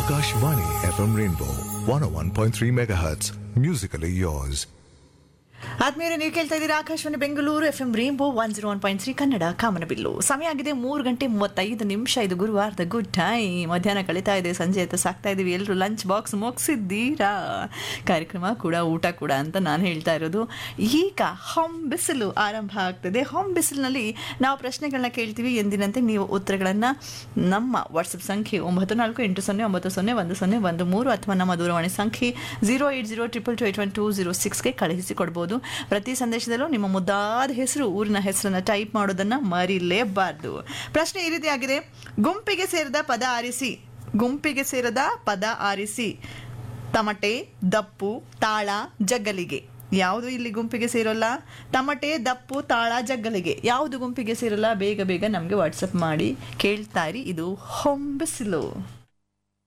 Akashvani FM Rainbow 101.3 MHz. Musically yours. ಆದ್ಮೇಲೆ ನೀವು ಕೇಳ್ತಾ ಇದ್ದೀರಾ Akashvani Bengaluru F M rainbow one zero one point three Kannada ಕಾಮನಬಿಲ್ಲು ಸಮಯ ಆಗಿದೆ ಮೂರು ಗಂಟೆ ಮೂವತ್ತೈದು ನಿಮಿಷ ಇದು ಗುರುವಾರದ ಗುಡ್ ಟೈಮ್ ಮಧ್ಯಾಹ್ನ ಕಳೀತಾ ಇದೆ ಸಂಜೆ ಆಯ್ತು ಸಾಕ್ತಾ ಇದೀವಿ ಎಲ್ಲರೂ ಲಂಚ್ ಬಾಕ್ಸ್ ಮುಗಿಸಿದ್ದೀರಾ ಕಾರ್ಯಕ್ರಮ ಕೂಡ ಊಟ ಕೂಡ ಅಂತ ನಾನು ಹೇಳ್ತಾ ಇರೋದು ಈಗ ಹೊಂ ಬಿಸಿಲು ಆರಂಭ ಆಗ್ತದೆ ಹೊಂ ಬಿಸಿಲಿನಲ್ಲಿ ನಾವು ಪ್ರಶ್ನೆಗಳನ್ನ ಕೇಳ್ತೀವಿ ಎಂದಿನಂತೆ ನೀವು ಉತ್ತರಗಳನ್ನು ನಮ್ಮ ವಾಟ್ಸಪ್ ಸಂಖ್ಯೆ ಒಂಬತ್ತು ನಾಲ್ಕು ಎಂಟು ಸೊನ್ನೆ ಒಂಬತ್ತು ಸೊನ್ನೆ ಒಂದು ಸೊನ್ನೆ ಒಂದು ಮೂರು ಅಥವಾ ನಮ್ಮ ದೂರವಾಣಿ ಸಂಖ್ಯೆ zero eight zero triple two eight one two zero ಸಿಕ್ಸ್ಗೆ ಕಳುಹಿಸಿ ಕೊಡ್ಬೋದು ಪ್ರತಿ ಸಂದೇಶದಲ್ಲೂ ನಿಮ್ಮ ಮುದ್ದಾದ ಹೆಸರು ಊರಿನ ಹೆಸರನ್ನ ಟೈಪ್ ಮಾಡೋದನ್ನ ಮರಿಲೇಬಾರ್ದು ಪ್ರಶ್ನೆ ಈ ರೀತಿ ಆಗಿದೆ ಗುಂಪಿಗೆ ಸೇರಿದ ಪದ ಆರಿಸಿ ಗುಂಪಿಗೆ ಸೇರದ ಪದ ಆರಿಸಿ ತಮಟೆ ದಪ್ಪು ತಾಳ ಜಗ್ಗಲಿಗೆ ಯಾವುದು ಇಲ್ಲಿ ಗುಂಪಿಗೆ ಸೇರೋಲ್ಲ ತಮಟೆ ದಪ್ಪು ತಾಳ ಜಗ್ಗಲಿಗೆ ಯಾವುದು ಗುಂಪಿಗೆ ಸೇರಲ್ಲ ಬೇಗ ಬೇಗ ನಮಗೆ ವಾಟ್ಸಪ್ ಮಾಡಿ ಕೇಳ್ತಾರಿ ಇದು ಹೊಂಬಿಸಿಲು